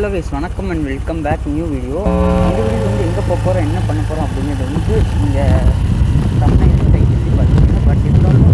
Hello guys வணக்கம் and welcome back new video இந்த video வந்து எங்கே போக போகிறோம் என்ன பண்ண போகிறோம் அப்படிங்கிறது வந்து நீங்கள் தமிழ்நாடு டைட்டில் பார்த்தீங்கன்னா பட் இருந்தாலும்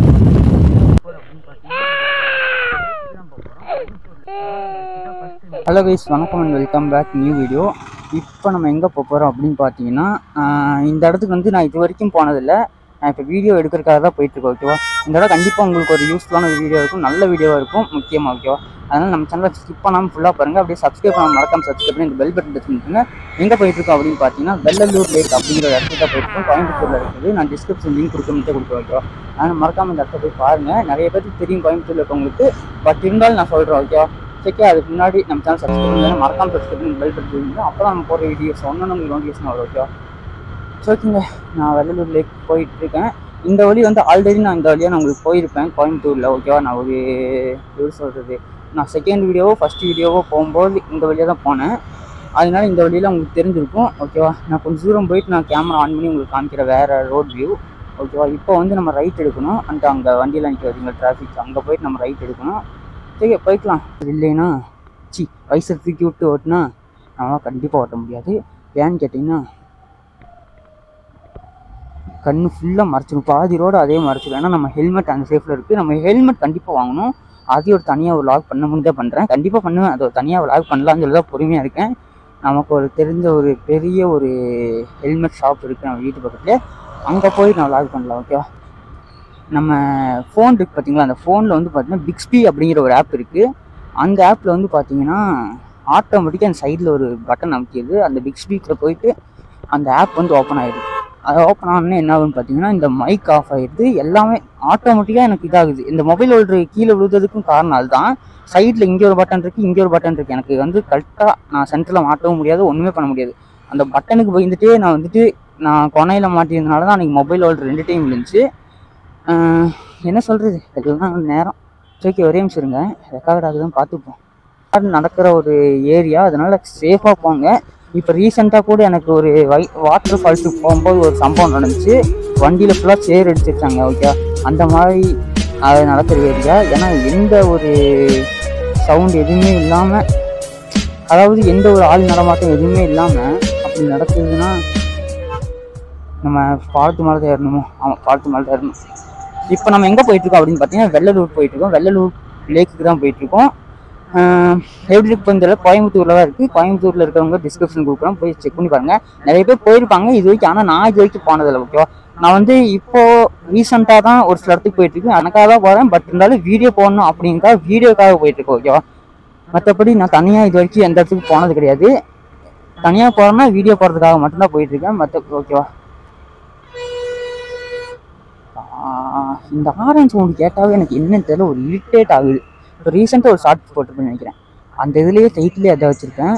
ஹலோ கைஸ் வணக்கம் and welcome back new video இப்போ நம்ம எங்கே போக போகிறோம் அப்படின்னு பார்த்தீங்கன்னா ஆஹ் இந்த இடத்துக்கு வந்து நான் இது வரைக்கும் போனதில்லை நான் இப்போ வீடியோ எடுக்கிறதுக்காக தான் போயிட்டுருக்கேன் ஓகேவா இந்த இடம் கண்டிப்பாக உங்களுக்கு ஒரு யூஸ்ஃபுல்லான வீடியோ இருக்கும் நல்ல வீடியோவாக இருக்கும் முக்கியமாக ஓகேவா அதனால் நம்ம சேனலை ஸ்கிப் பண்ணாமல் ஃபுல்லாக பாருங்கள் அப்படியே சப்ஸ்கிரைப் பண்ணாம மறக்காம சப்ஸ்கிரைப் பண்ணி இந்த பெல் பட்டன் டச் பண்ணிட்டுங்க எங்கே போயிட்டுருக்கோம் அப்படின்னு பார்த்தீங்கன்னா வெள்ளலூர் லேக் அப்படிங்கிற ஒரு இடத்துக்கு தான் போயிட்டுருக்கோம் கோயம்புத்தூரில் இருக்குது நான் டிஸ்கிரிப்ஷன் லிங்க் கொடுக்கணுட்டு கொடுக்குறேன் ஓகேவா அதனால் மறக்காம இந்த இடத்த போய் பாருங்கள் நிறைய பேருக்கு தெரியும் கோயம்புத்தூரில் இருக்கவங்களுக்கு பட் இருந்தாலும் நான் சொல்கிறேன் ஓகேவா ஓகே அதுக்கு முன்னாடி நம்ம சேனல் சப்ஸ்கிரைப் பண்ணி மறக்காம சப்ஸ்கிரைப் பண்ணி பெல் பட்டன் பண்ணுங்க அப்போ நம்ம போகிற வீடியோஸ் ஒன்று உங்களுக்கு நோட்டிஃபிகேஷன் வரும் ஓகேவா ஸோ ஓகேங்க நான் வெள்ளலூர் லேக் போயிட்டு இருக்கேன் இந்த வழி வந்து ஆல்ரெடி நான் இந்த வழியாக நான் உங்களுக்கு போயிருப்பேன் கோயம்புத்தூரில் ஓகேவா நான் ஒரு எப்படி சொல்கிறது நான் செகண்ட் வீடியோவோ ஃபஸ்ட் வீடியோவோ போகும்போது இந்த வழியாக தான் போனேன் அதனால இந்த வழியில் உங்களுக்கு தெரிஞ்சிருக்கும் ஓகேவா நான் கொஞ்சம் தூரம் போயிட்டு நான் கேமரா ஆன் பண்ணி உங்களுக்கு காமிக்கிற வேறு ரோட் வியூ ஓகேவா இப்போ வந்து நம்ம ரைட் எடுக்கணும் அந்த அங்கே வண்டியில் நிற்கிறதுங்க டிராஃபிக் அங்கே போயிட்டு நம்ம ரைட் எடுக்கணும் சரி போய்க்கலாம் இல்லைன்னா சி வயசை தூக்கி விட்டு ஓட்டினா நம்மளால் கண்டிப்பாக ஓட்ட முடியாது ஏன்னு கேட்டிங்கன்னா கண்ணு ஃபுல்லாக மறைச்சிடும் பாதி ரோடு அதே மறைச்சிடும் ஏன்னா நம்ம ஹெல்மெட் அந்த சேஃபில் இருக்குது நம்ம ஹெல்மெட் கண்டிப்பாக வாங்கணும் அதையும் ஒரு தனியாக ஒரு லாக் பண்ண முடிஞ்சா பண்ணுறேன் கண்டிப்பாக பண்ணுவேன் அதை ஒரு தனியாக லாக் பண்ணலாம்னு சொல்லி தான் பொறுமையாக இருக்கேன் நமக்கு ஒரு தெரிஞ்ச ஒரு பெரிய ஒரு ஹெல்மெட் ஷாப் இருக்குது நம்ம வீட்டு பக்கத்தில் அங்கே போய் நான் லாக் பண்ணலாம் ஓகேவா நம்ம ஃபோன் இருக்குது பார்த்தீங்களா அந்த ஃபோனில் வந்து பார்த்தீங்கன்னா பிக்ஸ்பி அப்படிங்கிற ஒரு ஆப் இருக்குது அந்த ஆப்பில் வந்து பார்த்தீங்கன்னா ஆட்டோமேட்டிக்காக அந்த சைடில் ஒரு பட்டன் அமைக்கிது அந்த பிக்ஸ்பீக்கில் போயிட்டு அந்த ஆப் வந்து ஓப்பன் ஆகிடுது அது ஓப்பன் ஆனோடனே என்ன ஆகுதுன்னு பார்த்தீங்கன்னா இந்த மைக் ஆஃப் ஆகிடுது எல்லாமே ஆட்டோமேட்டிக்காக எனக்கு இதாகுது இந்த மொபைல் ஹோல்டர் கீழே விழுந்ததுக்கும் காரணம் அதுதான் சைடில் இங்கே ஒரு பட்டன் இருக்குது இங்கே ஒரு பட்டன் இருக்குது எனக்கு வந்து கரெக்டாக நான் சென்டரில் மாட்டவும் முடியாது ஒன்றுமே பண்ண முடியாது அந்த பட்டனுக்கு பயந்துட்டே நான் வந்துட்டு நான் கொனையில் மாட்டியிருந்தனால தான் அன்றைக்கி மொபைல் ஹோல்டர் ரெண்டு டைம் விழுந்துச்சு ஆஹ் என்ன சொல்கிறது எல்லாம் நேரம் சோக்கி ஒரே நிமிஷம் இருங்க ரெக்கார்ட் ஆகுதுன்னு பார்த்துப்போம் அது நடக்கிற ஒரு ஏரியா அதனால் சேஃபாக போங்க இப்போ ரீசெண்டாக கூட எனக்கு ஒரு வை வாட்டர் ஃபால்ஸுக்கு போகும்போது ஒரு சம்பவம் நடந்துச்சு வண்டியில் ஃபுல்லாக சேர் அடிச்சிருச்சாங்க ஓகே அந்த மாதிரி அது நடக்கிற ஏரியா ஏன்னா எந்த ஒரு சவுண்ட் எதுவுமே இல்லாமல் அதாவது எந்த ஒரு ஆள் நடமாட்டம் எதுவுமே இல்லாமல் அப்படி நடக்குதுன்னா நம்ம பாலத்து மேலே தான் ஏறணுமோ ஆமாம் பாலத்து மேலே தான் ஏறணும் இப்போ நம்ம எங்கே போயிட்டுருக்கோம் அப்படின்னு பார்த்தீங்கன்னா வெள்ளலூர் போயிட்டுருக்கோம் வெள்ளலூர் லேக்குக்கு தான் போயிட்டுருக்கோம் ஆஹ் எப்படி இருக்கு தெரியல கோயம்புத்தூரில் தான் இருக்குது கோயம்புத்தூரில் இருக்கிறவங்க டிஸ்கிரிப்ஷன் கொடுக்குறோம் போய் செக் பண்ணி பாருங்கள் நிறைய பேர் போயிருப்பாங்க இது வரைக்கும் ஆனால் நான் இது வரைக்கும் போனதில்லை ஓகேவா நான் வந்து இப்போ ரீசெண்டாக தான் ஒரு சில இடத்துக்கு போயிட்டுருக்கேன் எனக்காக தான் போகிறேன் பட் இருந்தாலும் வீடியோ போடணும் அப்படிங்கிறா வீடியோக்காக போயிட்டுருக்கோம் ஓகேவா மற்றபடி நான் தனியாக இது வரைக்கும் எந்த இடத்துக்கு போனது கிடையாது தனியாக போகிறேன்னா வீடியோ போடுறதுக்காக மட்டும்தான் போயிட்டுருக்கேன் மற்ற ஓகேவா ஆஹ் இந்த ஆரஞ்சு சவுண்ட் கேட்டாவே எனக்கு என்னன்னு தெரியல ஒரு இரிட்டேட் ஆகுது இப்போ ரீசெண்டாக ஒரு ஷார்ட் போட்டிருப்பேன்னு நினைக்கிறேன் அந்த இதுலேயே டைட்டிலே அதை வச்சுருக்கேன்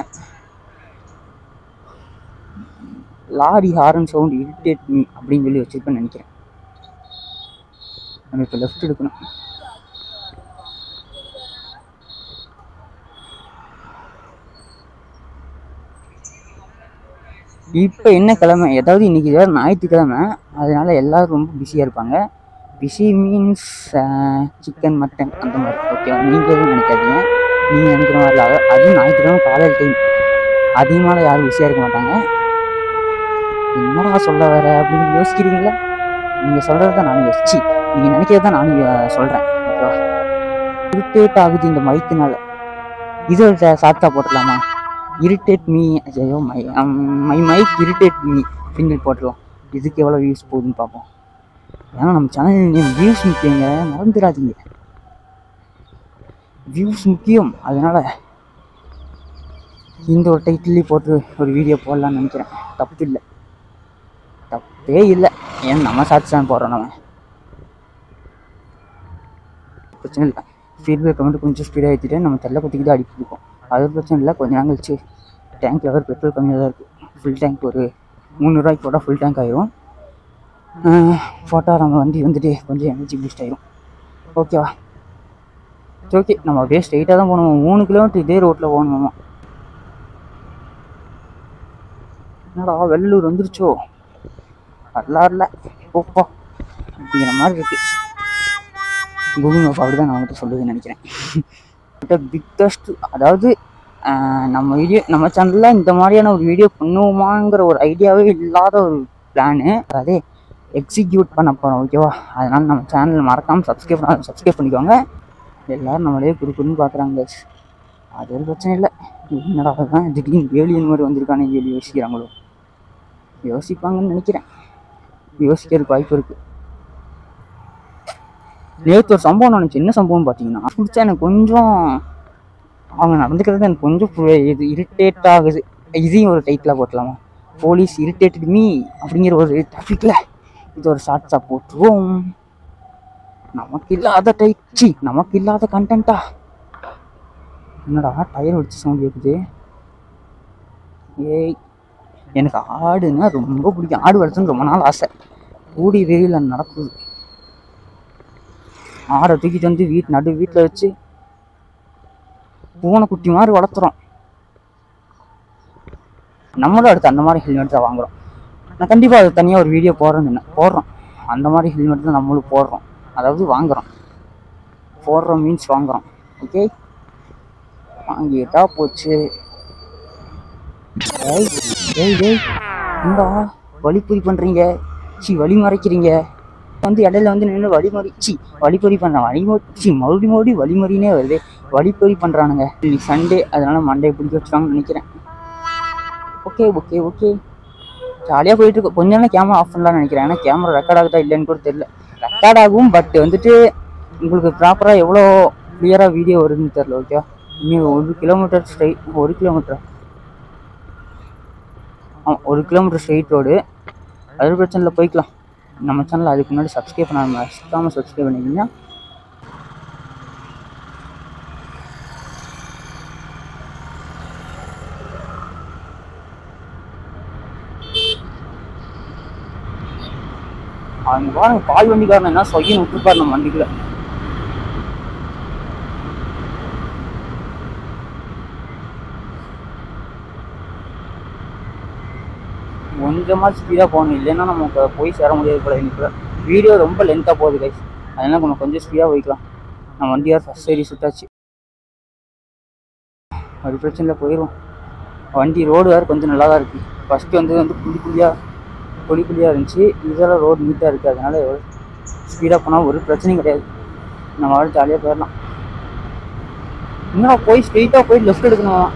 lorry horn sound irritate me அப்படின்னு சொல்லி வச்சுருப்பேன்னு நினைக்கிறேன் நம்ம இப்போ லெஃப்ட் எடுக்கணும் இப்போ என்ன கிழமை ஏதாவது இன்னைக்கு வேறு ஞாயிற்றுக்கிழமை அதனால எல்லாரும் ரொம்ப பிஸியாக இருப்பாங்க பிஸி மீன்ஸ் சிக்கன் மட்டன் அந்த மாதிரி ஓகே நீங்கள் எதுவும் நினைக்காதீங்க நீங்கள் நினைக்கிற மாதிரி இல்லை அது- அதுவும் ஞாயிற்றுக்கிழமை காலையில் டைம் அதிகமாக யாரும் பிஸியாக இருக்க மாட்டாங்க என்னடா சொல்ல வர அப்படின்னு யோசிக்கிறீங்களா நீங்கள் சொல்கிறது தான் நான் யோசிச்சு நீங்கள் நினைக்கிறது தான் நானும் சொல்கிறேன் ஓகேவா இரிட்டேட் ஆகுது இந்த மைக்குனால இது ஒரு சாப்பிட்டா போட்டுடலாமா இரிட்டேட் மீ ஐயோ my my mic irritate me அப்படின்னு போட்டுடலாம் இதுக்கு எவ்வளோ வியூஸ் போகுதுன்னு பார்ப்போம் ஏன்னா நம்ம சேனல் நேம் வியூஸ் முக்கியங்க மறந்துடாதீங்க வியூஸ் முக்கியம் அதனால இந்த ஒரு டைட்டிலே போட்டு ஒரு வீடியோ போடலாம்னு நினைக்கிறேன் தப்பு இல்லை தப்பே இல்லை ஏன் நம்ம சாட்சி தான் போடுறோம் நம்ம பிரச்சனை இல்லை ஃபீட்பேக் வந்து கொஞ்சம் ஸ்பீடாக ஏற்றிட்டு நம்ம தெல்ல குத்திக்கு தான் அடிக்கிட்டு இருக்கோம் அது பிரச்சனை இல்லை கொஞ்சம் நேரம் கழிச்சு டேங்க் லெவல் பெட்ரோல் கம்மியாக தான் இருக்குது ஃபுல் டேங்க் ஒரு முந்நூறுரூவாய்க்கு போட்டால் ஃபுல் டேங்க் ஆயிரும் போட்டால் நம்ம வண்டி வந்துட்டு கொஞ்சம் எனர்ஜி பூஸ்ட் ஆயிரும் ஓகேவா ஓகே நம்ம அப்படியே ஸ்ட்ரைட்டாக தான் போகணும் மூணு கிலோமீட்டர் இதே ரோட்டில் போகணுமாமா என்னடா வெள்ளூர் வந்துருச்சோ வரலாறுல ஓப்பா அப்படிங்கிற மாதிரி இருக்கு கூகுள் மேப் அப்படி தான் நான் வந்துட்டு சொல்லுதுன்னு நினைக்கிறேன் பிக்கஸ்ட் அதாவது ஆஹ் நம்ம வீடியோ நம்ம சேனலில் இந்த மாதிரியான ஒரு வீடியோ பண்ணுவோமாங்கிற ஒரு ஐடியாவே இல்லாத ஒரு பிளானு அதே எக்ஸிக்யூட் பண்ண போகிறோம் ஓகேவா அதனால் நம்ம சேனல் மறக்காமல் சப்ஸ்கிரைப் பண்ண சப்ஸ்கிரைப் பண்ணிக்கோங்க எல்லோரும் நம்மளே குறுக்குன்னு பார்க்குறாங்க அது ஒரு பிரச்சனை இல்லை என்னடா அதுதான் திடீர்னு ஏலியன் மாதிரி வந்திருக்கானே சொல்லி யோசிக்கிறாங்களோ யோசிப்பாங்கன்னு நினைக்கிறேன் யோசிக்கிறதுக்கு வாய்ப்பு இருக்குது நேற்று ஒரு சம்பவம் நடந்துச்சு என்ன சம்பவம் பார்த்தீங்கன்னா பிடிச்சா எனக்கு கொஞ்சம் அவங்க நடந்துக்கிறது எனக்கு கொஞ்சம் பு- இது இரிட்டேட் ஆகுது இதையும் ஒரு டைட்டிலாக போட்டலாமா போலீஸ் இரிட்டேட்டட் மீ அப்படிங்கிற ஒரு டாபிக்ல இது ஒரு ஷார்ட்ஸாக போட்டுருவோம் நமக்கு இல்லாத டைப் சி நமக்கு இல்லாத கண்டென்ட்டா என்னடா டயர் வெடிச்சு சவுண்ட் கேட்குது ஏய் எனக்கு ஆடுன்னா ரொம்ப பிடிக்கும் ஆடு வளர்த்துன்னு ரொம்ப நாள் ஆசை கூடி வெயில நடக்குது ஆடை தூக்கிட்டு வந்து வீட்டு நடு வீட்டில் வச்சு பூனை குட்டி மாதிரி வளர்த்துறோம் நம்மளும் அடுத்து அந்த மாதிரி ஹெல்மெட் தான் வாங்குறோம் நான் கண்டிப்பாக அது தனியாக ஒரு வீடியோ போடுறேன்னு போடுறோம் அந்த மாதிரி ஹெல்மெட் தான் நம்மளும் போடுறோம் அதாவது வாங்குறோம் போடுறோம் மீன்ஸ் வாங்குறோம் ஓகே வாங்கிட்டா போச்சு ஏய் ஏய் ஏய் என்னடா வழிப்பறி பண்ணுறீங்க சி வழி மறைக்கிறீங்க வந்து இடையில வந்து நின்று வழிமறி சி வழிப்பறி பண்ணுறான் வழிமறி சி மறுபடி மறுபடி வழிமறினே வருது வழிப்பறி பண்ணுறானுங்க இன்னைக்கு சண்டே அதனால மண்டே பிடிக்க வச்சுருவாங்கன்னு நினைக்கிறேன் ஓகே ஓகே ஓகே ஜாலியாக போயிட்டு இருக்கு கொஞ்ச நேரம் கேமரா ஆஃப் பண்ணலாம்னு நினைக்கிறேன் ஏன்னா கேமரா ரெக்கார்ட் ஆகுதா இல்லைன்னு கூட தெரியல ரெக்கார்ட் ஆகும் பட் வந்துட்டு உங்களுக்கு ப்ராப்பராக எவ்வளோ கிளியராக வீடியோ வருதுன்னு தெரில ஓகே இன்னும் ஒரு கிலோமீட்டர் ஸ்ட்ரைட் ஒரு கிலோமீட்டர் ஆமாம் ஒரு கிலோமீட்டர் ஸ்ட்ரெயிட் ரோடு அது பிரச்சனை இல்லை போய்க்கலாம் நம்ம சேனல் அதுக்கு முன்னாடி சப்ஸ்கிரைப் பண்ணாமல் சுத்தாமல் சப்ஸ்கிரைப் பண்ணிக்கிங்க அவங்க பாருங்க பால் வண்டிக்காரன் என்ன சொய்யன்னு விட்டுருப்பாரு நம்ம வண்டிக்குள்ள கொஞ்சமா ஸ்பீடாக போகணும் இல்லைன்னா நமக்கு போய் சேர முடியாது போல எனக்கு வீடியோ ரொம்ப லென்த்தாக போகுது கைஸ் அதனால நம்ம கொஞ்சம் ஸ்பீடாக போய்க்கலாம் நம்ம வண்டியார் ஃபஸ்ட் சைடு சுட்டாச்சு அது பிரச்சனை இல்லை போயிடுவோம் வண்டி ரோடு வேறு கொஞ்சம் நல்லா தான் இருக்குது ஃபஸ்ட்டு வந்து வந்து புள்ளி புள்ளியாக புள்ளி புள்ளியாக இருந்துச்சு இதெல்லாம் ரோடு நீட்டாக இருக்குது அதனால ஸ்பீடாக போனால் ஒரு பிரச்சனையும் கிடையாது நம்ம வாழ ஜாலியாக போயிடலாம் இன்னும் போய் ஸ்ட்ரெயிட்டாக போய் லெஃப்ட் எடுக்கணும்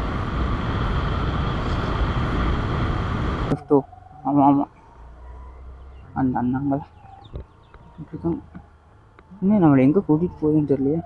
லெஃப்ட்டோ ஆமாம் ஆமாம் அந்த அண்ணாங்கள இப்படிதான் இன்னும் நம்மளை எங்கே கூட்டிகிட்டு போகுதுன்னு தெரியலையே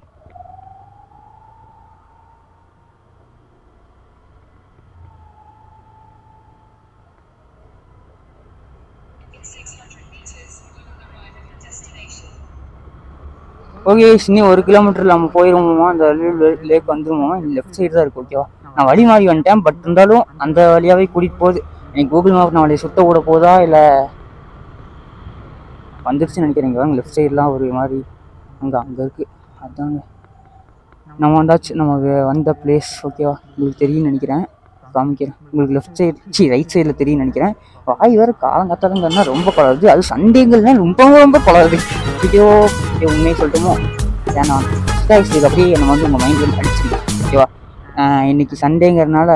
ஓகே இன்னும் ஒரு கிலோமீட்டர் நம்ம போயிருவோமா அந்த லேக் வந்துருவோமா லெஃப்ட் சைடு தான் இருக்கு ஓகேவா நான் வழி மாறி வந்துட்டேன் பட் இருந்தாலும் அந்த வழியாவே கூட்டிகிட்டு போகுது எனக்கு கூகுள் மேப் நான் வழியை சுத்த விட போதா இல்லை வந்துருச்சுன்னு நினைக்கிறேன் இங்கே லெஃப்ட் சைட்லாம் ஒரு மாதிரி அங்கே அங்கே இருக்குது அதாங்க நம்ம வந்தாச்சு நம்ம வே- வந்த பிளேஸ் ஓகேவா உங்களுக்கு தெரியும்னு நினைக்கிறேன் காமிக்கிறேன் உங்களுக்கு லெஃப்ட் சைடு சி ரைட் சைடில் தெரியும்னு நினைக்கிறேன் வாய் வேறு காலங்காத்தாலங்கன்னா ரொம்ப குளருது அது சண்டேங்கள்னா ரொம்ப ரொம்ப குளருது ஐயோ ஐயோ, உண்மையை சொல்லட்டுமோ ஏன்னா guys, இது அப்படியே நம்ம வந்து உங்கள் மைண்டில் அடிச்சிருக்கு ஓகேவா ஆஹ் இன்னைக்கு சண்டேங்கிறதுனால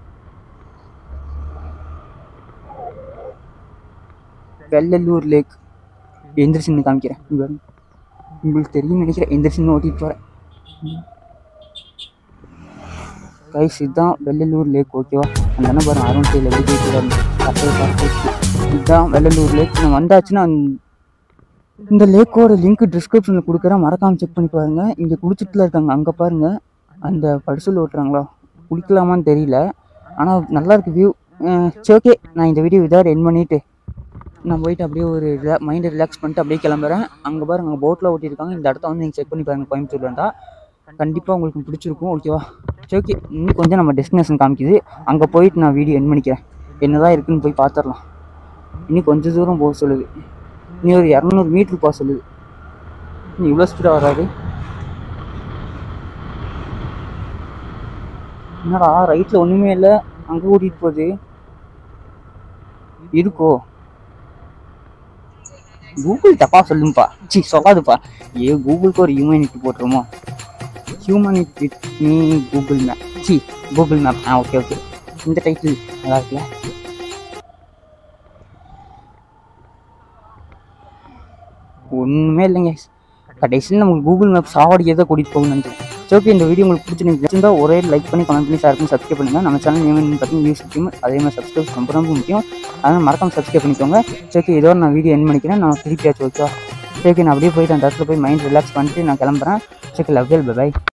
வெள்ளலூர் லேக் எந்திரிச்சின்னு காமிக்கிறேன் இங்க பாருங்க. உங்களுக்கு தெரியும்னு நினைக்கிறேன் எந்திரிச்சின்னு ஓட்டிட்டு போகிறேன் கைஸ் இதுதான் வெள்ளலூர் லேக் ஓகேவா அந்த அண்ணன் பாருங்க அருண் சைடில் எப்படி போயிட்டு கப்பல் பார்த்து இதுதான் வெள்ளலூர் லேக் நம்ம வந்தாச்சுன்னா அந்த- இந்த லேக்கோட லிங்க் டிஸ்கிரிப்ஷனில் கொடுக்குறேன் மறக்காம செக் பண்ணி பாருங்க இங்கே குளிச்சுட்டுல இருக்காங்க அங்கே பாருங்க அந்த பரிசல் ஓட்டுறாங்களா குளிக்கலாமான்னு தெரியல ஆனால் நல்லா இருக்கு வியூ சரி ஓகே நான் இந்த வீடியோ இதோட என் பண்ணிட்டு நான் போயிட்டு அப்படியே ஒரு மைண்டை ரிலாக்ஸ் பண்ணிட்டு அப்படியே கிளம்புறேன் அங்கே பாருங்க அங்கே போட்டில் ஓட்டியிருக்காங்க இந்த இடத்த வந்து நீங்கள் செக் பண்ணி பாருங்க கோயம்புத்தூர் வேண்டாம் கண்டிப்பாக உங்களுக்கு பிடிச்சிருக்கும் ஓகேவா சரி ஓகே இன்னும் கொஞ்சம் நம்ம டெஸ்டினேஷன் காமிக்குது அங்கே போயிட்டு நான் வீடியோ என் பண்ணிக்கிறேன் என்னதான் இருக்குன்னு போய் பார்த்துடலாம் இன்னும் கொஞ்சம் தூரம் போக சொல்லுது இனி ஒரு இரநூறு மீட்ரு போக சொல்லுது இன்னும் இவ்வளோ ஸ்பீடாக வராது என்னடா ரைட்டில் ஒன்றுமே இல்லை அங்கே கூட்டிகிட்டு போகுது இருக்கோ கூகுள் தப்பா சொல்லுங்கப்பா சி சொல்லாதுப்பா ஏ கூகுளுக்கு ஒரு ஹியூமனிட்டி போட்டுருமோ human it with me Google map சி கூகுள் மேப் ஆ ஓகே ஓகே இந்த டைட்டில் நல்லா இருக்குல்ல ஒன்றுமே இல்லைங்க கடைசியில் நமக்கு கூகுள் மேப் சாவடிக்கே தான் கூட்டிகிட்டு போகணும்னு நினைச்சேன் சரி ஓகே இந்த வீடியோ உங்களுக்கு பிடிச்சிருந்துச்சுன்னா ஒரே லைக் பண்ணி கமெண்ட் பண்ணி ஷேர் பண்ணி சப்ஸ்கிரைப் பண்ணுங்கள் நம்ம சேனல் நேம் பார்த்தீங்கன்னா நியூஸ் முக்கியம் அதே மாதிரி சப்ஸ்கிரைப் ரொம்ப ரொம்ப முக்கியம் அதனால் மறக்காம சப்ஸ்கிரைப் பண்ணிக்கோங்க சரி ஓகே இதோட நான் வீடியோ என் பண்ணிக்கிறேன் நான் திருப்பியாச்சு ஓகே சரி ஓகே நான் அப்படியே போயிட்டு அந்த இடத்துல போய் மைண்ட் ரிலாக்ஸ் பண்ணிட்டு நான் கிளம்புறேன் சரி லவ் பை